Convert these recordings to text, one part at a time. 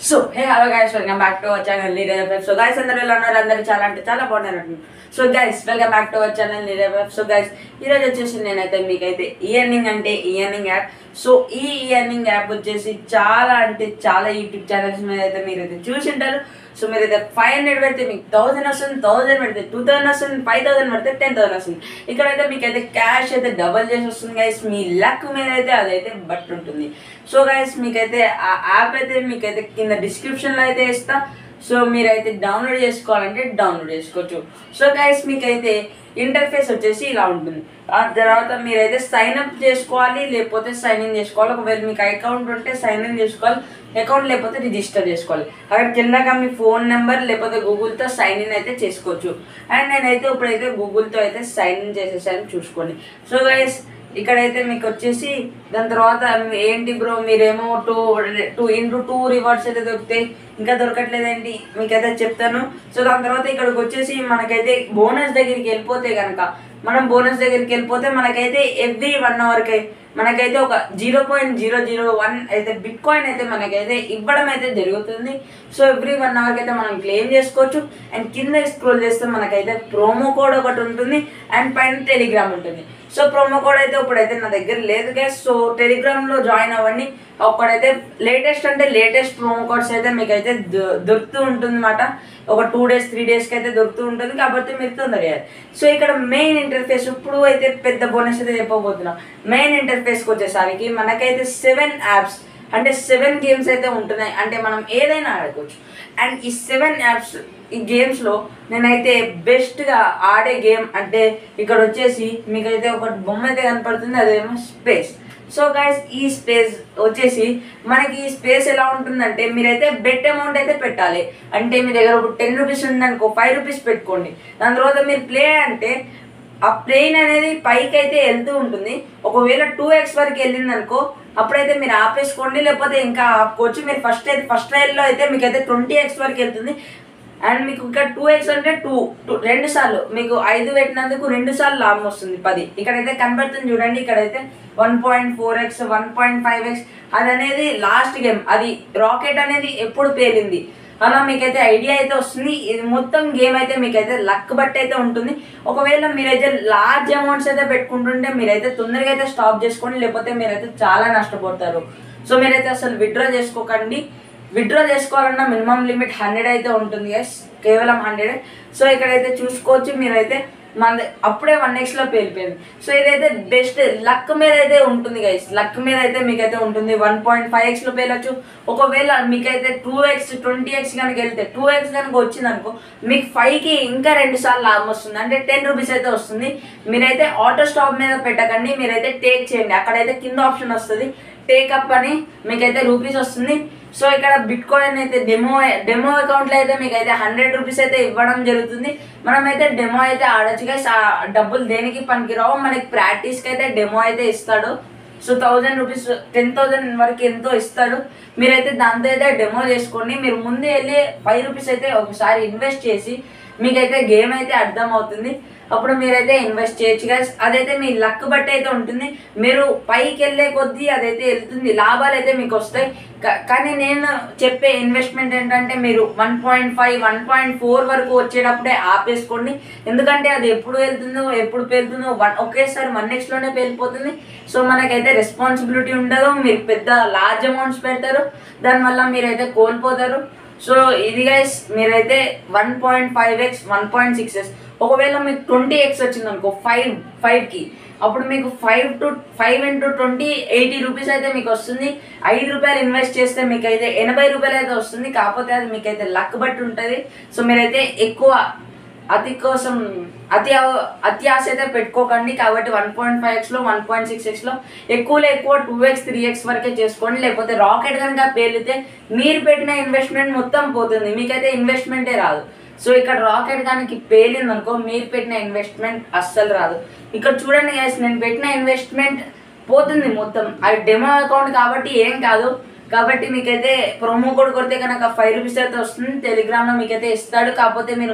so hey hello guys welcome back to our channel leader F so guys అందరూ ఎలా ఉన్నారు అందరూ చాలా అంటే చాలా బాగున్నారు so guys welcome back to our channel leader F so guys ఈరోజు వచ్చేసి నేనైతే మీకైతే ఇయర్నింగ్ అంటే ఇయర్నింగ్ యాప్ సో ఈ ఇయర్నింగ్ యాప్ వచ్చేసి చాలా అంటే చాలా యూట్యూబ్ ఛానల్స్ మీద అయితే మీరు అయితే చూసింటారు సో మీరు అయితే ఫైవ్ హండ్రెడ్ పెడితే మీకు థౌసండ్ వస్తుంది థౌసండ్ పెడితే టూ థౌసండ్ వస్తుంది ఫైవ్ థౌసండ్ పెడితే టెన్ థౌసండ్ వస్తుంది ఇక్కడైతే మీకు అయితే క్యాష్ అయితే డబల్ చేసి వస్తుంది గైస్ మీ లక్ మీద అయితే అదైతే బట్ ఉంటుంది సో గైస్ మీకైతే ఆ యాప్ అయితే మీకైతే కింద డిస్క్రిప్షన్లో అయితే ఇస్తా సో మీరైతే డౌన్లోడ్ చేసుకోవాలంటే డౌన్లోడ్ చేసుకోవచ్చు సో గైస్ మీకైతే ఇంటర్ఫేస్ వచ్చేసి ఇలా ఉంటుంది ఆ తర్వాత మీరైతే సైన్ అప్ చేసుకోవాలి లేకపోతే సైన్ ఇన్ చేసుకోవాలి ఒకవేళ మీకు అకౌంట్ ఉంటే సైన్ ఇన్ చేసుకోవాలి అకౌంట్ లేకపోతే రిజిస్టర్ చేసుకోవాలి అక్కడ కిందగా మీ ఫోన్ నెంబర్ లేకపోతే గూగుల్తో సైన్ ఇన్ అయితే చేసుకోవచ్చు అండ్ నేనైతే ఇప్పుడైతే గూగుల్తో అయితే సైన్ ఇన్ చేసేసాను చూసుకోండి సో గైస్ ఇక్కడైతే మీకు వచ్చేసి దాని తర్వాత ఏంటి బ్రో మీరేమో two two into two rewards అయితే దొరుకుతాయి ఇంకా దొరకట్లేదేంటి మీకైతే చెప్తాను సో దాని తర్వాత ఇక్కడికి వచ్చేసి మనకైతే బోనస్ దగ్గరికి వెళ్ళిపోతే కనుక మనం బోనస్ దగ్గరికి వెళ్ళిపోతే మనకైతే ఎవ్రీ వన్ అవర్కి మనకైతే ఒక zero point zero zero one అయితే బిట్ కాయిన్ అయితే మనకైతే ఇవ్వడం అయితే జరుగుతుంది సో ఎవ్రీ వన్ అవర్కి అయితే మనం క్లెయిమ్ చేసుకోవచ్చు అండ్ కింద స్క్రోల్ చేస్తే మనకైతే ప్రోమో కోడ్ ఒకటి ఉంటుంది అండ్ పైన టెలిగ్రామ్ ఉంటుంది సో ప్రోమో కోడ్ అయితే ఇప్పుడైతే నా దగ్గర లేదు గ్యాస్ సో టెలిగ్రామ్లో జాయిన్ అవ్వండి ఒక్కడైతే లేటెస్ట్ అంటే లేటెస్ట్ ప్రోమో కోడ్స్ అయితే మీకు అయితే దొ- దొరుకుతూ ఉంటుంది అనమాట ఒక టూ డేస్ త్రీ డేస్కి అయితే దొరుకుతూ ఉంటుంది కాబట్టి మీరు తొందరగా సో ఇక్కడ మెయిన్ ఇంటర్ఫేస్ ఇప్పుడు అయితే పెద్ద బోనస్ అయితే చెప్పబోతున్నాం మెయిన్ ఇంటర్ఫేస్కి వచ్చేసరికి మనకైతే సెవెన్ యాప్స్ అంటే సెవెన్ గేమ్స్ అయితే ఉంటున్నాయి అంటే మనం ఏదైనా ఆడుకోవచ్చు అండ్ ఈ సెవెన్ యాప్స్ ఈ గేమ్స్లో నేనైతే బెస్ట్గా ఆడే గేమ్ అంటే ఇక్కడ వచ్చేసి మీకైతే ఒక బొమ్మ అయితే కనపడుతుంది అదేమో స్పేస్ సో గైస్ ఈ స్పేస్ వచ్చేసి మనకి ఈ స్పేస్ ఎలా ఉంటుందంటే మీరైతే బెట్ అమౌంట్ అయితే పెట్టాలి అంటే మీ దగ్గర ఒక టెన్ రూపీస్ ఉందనుకో ఫైవ్ రూపీస్ పెట్టుకోండి దాని తర్వాత మీరు ప్లే అంటే ఆ ప్లేన్ అనేది పైకి అయితే వెళ్తూ ఉంటుంది ఒకవేళ టూ ఎక్స్ వరకు వెళ్ళింది అనుకో అప్పుడైతే మీరు ఆపేసుకోండి లేకపోతే ఇంకా ఆపుకోవచ్చు మీరు ఫస్ట్ అయితే ఫస్ట్ ట్రయల్లో అయితే మీకు అయితే ట్వంటీ ఎక్స్ వరకు వెళ్తుంది అండ్ మీకు ఇక్కడ టూ ఎక్స్ అంటే టూ టూ రెండు సార్లు మీకు ఐదు పెట్టినందుకు రెండు సార్లు లాభం వస్తుంది పది ఇక్కడైతే కనబడుతుంది చూడండి ఇక్కడైతే one point four X one point five X అది అనేది లాస్ట్ గేమ్ అది రాకెట్ అనేది ఎప్పుడు పేలింది అలా మీకైతే ఐడియా అయితే వస్తుంది ఇది మొత్తం గేమ్ అయితే మీకైతే లక్ బట్టి అయితే ఉంటుంది ఒకవేళ మీరైతే లార్జ్ అమౌంట్స్ అయితే పెట్టుకుంటుంటే మీరైతే తొందరగా అయితే స్టాప్ చేసుకోండి లేకపోతే మీరైతే చాలా నష్టపోతారు సో మీరైతే అసలు విత్డ్రా చేసుకోకండి విత్డ్రా చేసుకోవాలన్నా మినిమం లిమిట్ హండ్రెడ్ అయితే ఉంటుంది గైస్ కేవలం హండ్రెడ్ సో ఇక్కడైతే చూసుకోవచ్చు మీరైతే మన అప్పుడే వన్ ఎక్స్లో పేలిపోయింది సో ఇదైతే బెస్ట్ లక్ మీద అయితే ఉంటుంది గైస్ లక్ మీద అయితే మీకైతే ఉంటుంది వన్ పాయింట్ ఫైవ్ ఎక్స్లో పేలొచ్చు ఒకవేళ మీకైతే టూ ఎక్స్ ట్వంటీ ఎక్స్ కనుక వెళ్తే టూ ఎక్స్ కనుక వచ్చింది అనుకో మీకు ఫైవ్కి ఇంకా రెండు సార్లు లాభం వస్తుంది అంటే టెన్ రూపీస్ అయితే వస్తుంది మీరైతే ఆటో స్టాప్ మీద పెట్టకండి మీరైతే టేక్ చేయండి అక్కడైతే కింద ఆప్షన్ వస్తుంది టేక్ అప్ అని మీకైతే రూపీస్ వస్తుంది సో ఇక్కడ బిట్ కాయిన్ అయితే డెమో డెమో అకౌంట్లో అయితే మీకు అయితే హండ్రెడ్ రూపీస్ అయితే ఇవ్వడం జరుగుతుంది మనమైతే డెమో అయితే ఆడొచ్చు గైస్ ఆ డబ్బులు దేనికి పనికిరావు మనకి ప్రాక్టీస్కి అయితే డెమో అయితే ఇస్తాడు so thousand rupees ten thousand వరకు ఎంతో ఇస్తాడు మీరైతే దాంతో అయితే డెమో చేసుకోండి మీరు ముందే వెళ్ళి ఫైవ్ రూపీస్ అయితే ఒకసారి ఇన్వెస్ట్ చేసి మీకైతే గేమ్ అయితే అర్థం అవుతుంది అప్పుడు మీరైతే ఇన్వెస్ట్ చేయొచ్చు గైస్ అదైతే మీ లక్ బట్టి అయితే ఉంటుంది మీరు పైకి వెళ్ళే కొద్దీ అదైతే వెళ్తుంది లాభాలు అయితే మీకు వస్తాయి కా- కానీ నేను చెప్పే ఇన్వెస్ట్మెంట్ ఏంటంటే మీరు one point five one point four వరకు వచ్చేటప్పుడే ఆపేసుకోండి ఎందుకంటే అది ఎప్పుడు వెళ్తుందో ఎప్పుడు పేలుతుందో వన్ ఒకేసారి వన్ నెక్స్ట్లోనే పేలిపోతుంది సో మనకైతే రెస్పాన్సిబిలిటీ ఉండదు మీరు పెద్ద లార్జ్ అమౌంట్స్ పెడతారు దానివల్ల మీరైతే కోల్పోతారు సో ఇది గైస్ మీరైతే one point five X one point six X ఒకవేళ మీకు ట్వంటీ ఎక్స్ వచ్చింది అనుకో ఫైవ్ ఫైవ్కి అప్పుడు మీకు five to five into twenty eighty rupees అయితే మీకు వస్తుంది ఐదు రూపాయలు ఇన్వెస్ట్ చేస్తే మీకు అయితే ఎనభై రూపాయలు అయితే వస్తుంది కాకపోతే అది మీకైతే లక్ బట్టి ఉంటుంది సో మీరైతే ఎక్కువ అతి కోసం అతి అవ- అతి ఆశ అయితే పెట్టుకోకండి కాబట్టి వన్ పాయింట్ ఫైవ్ ఎక్స్లో వన్ పాయింట్ సిక్స్ ఎక్స్లో ఎక్కువలో ఎక్కువ టూ ఎక్స్ త్రీ ఎక్స్ వరకే చేసుకోండి లేకపోతే రాకెట్ కనుక పేలితే మీరు పెట్టిన ఇన్వెస్ట్మెంట్ మొత్తం పోతుంది మీకైతే ఇన్వెస్ట్మెంటే రాదు సో ఇక్కడ రాకెట్ కనుక పేలింది అనుకో మీరు పెట్టిన ఇన్వెస్ట్మెంట్ అస్సలు రాదు ఇక్కడ చూడండి గైస్ నేను పెట్టిన ఇన్వెస్ట్మెంట్ పోతుంది మొత్తం అది డెమో అకౌంట్ కాబట్టి ఏం కాదు కాబట్టి మీకైతే ప్రోమో కోడ్ కొడితే కనుక ఫైవ్ రూపీస్ అయితే వస్తుంది టెలిగ్రామ్లో మీకైతే ఇస్తాడు కాకపోతే మీరు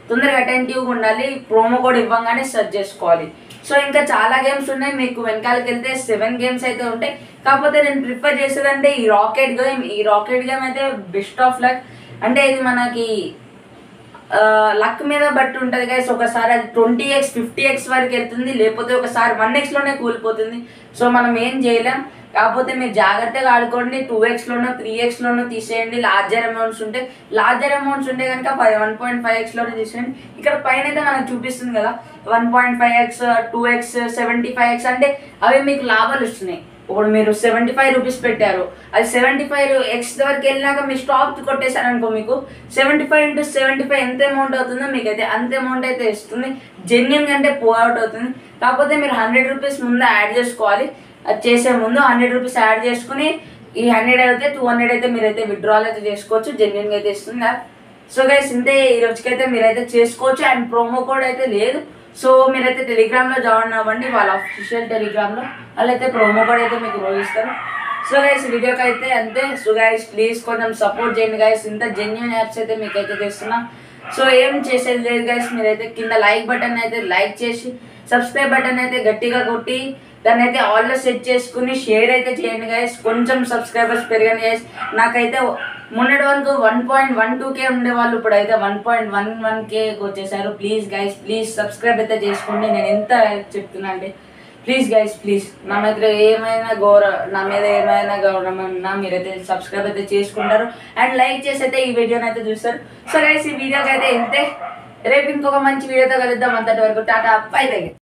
తొందరగా అటెంటివ్గా ఉండాలి ప్రోమో కోడ్ ఇవ్వగానే సెర్చ్ చేసుకోవాలి సో ఇంకా చాలా గేమ్స్ ఉన్నాయి మీకు వెనకాలకి వెళ్తే సెవెన్ గేమ్స్ అయితే ఉంటాయి కాకపోతే నేను ప్రిఫర్ చేసేదంటే ఈ రాకెట్ గేమ్ ఈ రాకెట్ గేమ్ అయితే బెస్ట్ ఆఫ్ లక్ అంటే ఇది మనకి లక్ మీద బట్టి ఉంటుంది గైస్ ఒకసారి అది ట్వంటీ ఎక్స్ ఫిఫ్టీ ఎక్స్ వరకు వెళ్తుంది లేకపోతే ఒకసారి వన్ ఎక్స్లోనే కూలిపోతుంది సో మనం ఏం చేయలేం కాకపోతే మీరు జాగ్రత్తగా ఆడుకోండి టూ ఎక్స్లోనో త్రీ ఎక్స్లోనో తీసేయండి లార్జర్ అమౌంట్స్ ఉంటే లార్జర్ అమౌంట్స్ ఉంటే కనుక ఫైవ్ వన్ పాయింట్ ఫైవ్ ఎక్స్లోనే తీసేయండి ఇక్కడ పైన అయితే మనకు చూపిస్తుంది కదా one point five X two X seventy five X అంటే అవి మీకు లాభాలు వస్తున్నాయి ఇప్పుడు మీరు సెవెంటీ ఫైవ్ రూపీస్ పెట్టారు అది సెవెంటీ ఫైవ్ ఎక్స్ వరకు వెళ్ళినాక మీరు స్టాప్ కొట్టేశారు అనుకో మీకు seventy five into seventy five ఎంత అమౌంట్ అవుతుందో మీకు అయితే అంత అమౌంట్ అయితే ఇస్తుంది జెన్యున్ అంటే పో అవుట్ అవుతుంది కాకపోతే మీరు హండ్రెడ్ రూపీస్ ముందు యాడ్ చేసుకోవాలి అది చేసే ముందు హండ్రెడ్ రూపీస్ యాడ్ చేసుకుని ఈ హండ్రెడ్ అయితే టూ హండ్రెడ్ అయితే మీరైతే విత్డ్రాల్ అయితే చేసుకోవచ్చు జెన్యున్గా అయితే ఇస్తుంది సో గైస్ ఇంతే ఈ రోజుకైతే మీరైతే చేసుకోవచ్చు అండ్ ప్రోమో కోడ్ అయితే లేదు సో మీరైతే టెలిగ్రామ్లో జాయిన్ అవ్వండి వాళ్ళ అఫీషియల్ టెలిగ్రామ్లో వాళ్ళైతే ప్రోమో కోడ్ అయితే మీకు రోజు సో గైస్ వీడియోకి అయితే అంతే సో గైస్ ప్లీజ్ కొంచెం సపోర్ట్ చేయండి గైస్ ఇంత జెన్యున్ యాప్స్ అయితే మీకు అయితే తెస్తున్నా సో ఏం చేసేది లేదు గైస్ మీరైతే కింద లైక్ బటన్ అయితే లైక్ చేసి సబ్స్క్రైబ్ బటన్ అయితే గట్టిగా కొట్టి దాన్ని అయితే ఆల్లో సెట్ చేసుకుని షేర్ అయితే చేయండి గైస్ కొంచెం సబ్స్క్రైబర్స్ పెరగండి గైస్ నాకైతే మొన్నటి వరకు one point one two K ఉండేవాళ్ళు ఇప్పుడు అయితే one point one one K వచ్చేసారు ప్లీజ్ గైస్ ప్లీజ్ సబ్స్క్రైబ్ అయితే చేసుకోండి నేను ఎంత చెప్తున్నా అంటే ప్లీజ్ గైస్ ప్లీజ్ నా మీద ఏమైనా గౌరవ నా మీద ఏమైనా గౌరవం ఉన్నా మీరైతే సబ్స్క్రైబ్ అయితే చేసుకుంటారు అండ్ లైక్ చేసి అయితే ఈ వీడియోని అయితే చూస్తారు సో గైస్ ఈ వీడియోకి అయితే ఇంతే రేపు ఇంకొక మంచి వీడియోతో కలుద్దాం అంతటి వరకు టాటా బై బై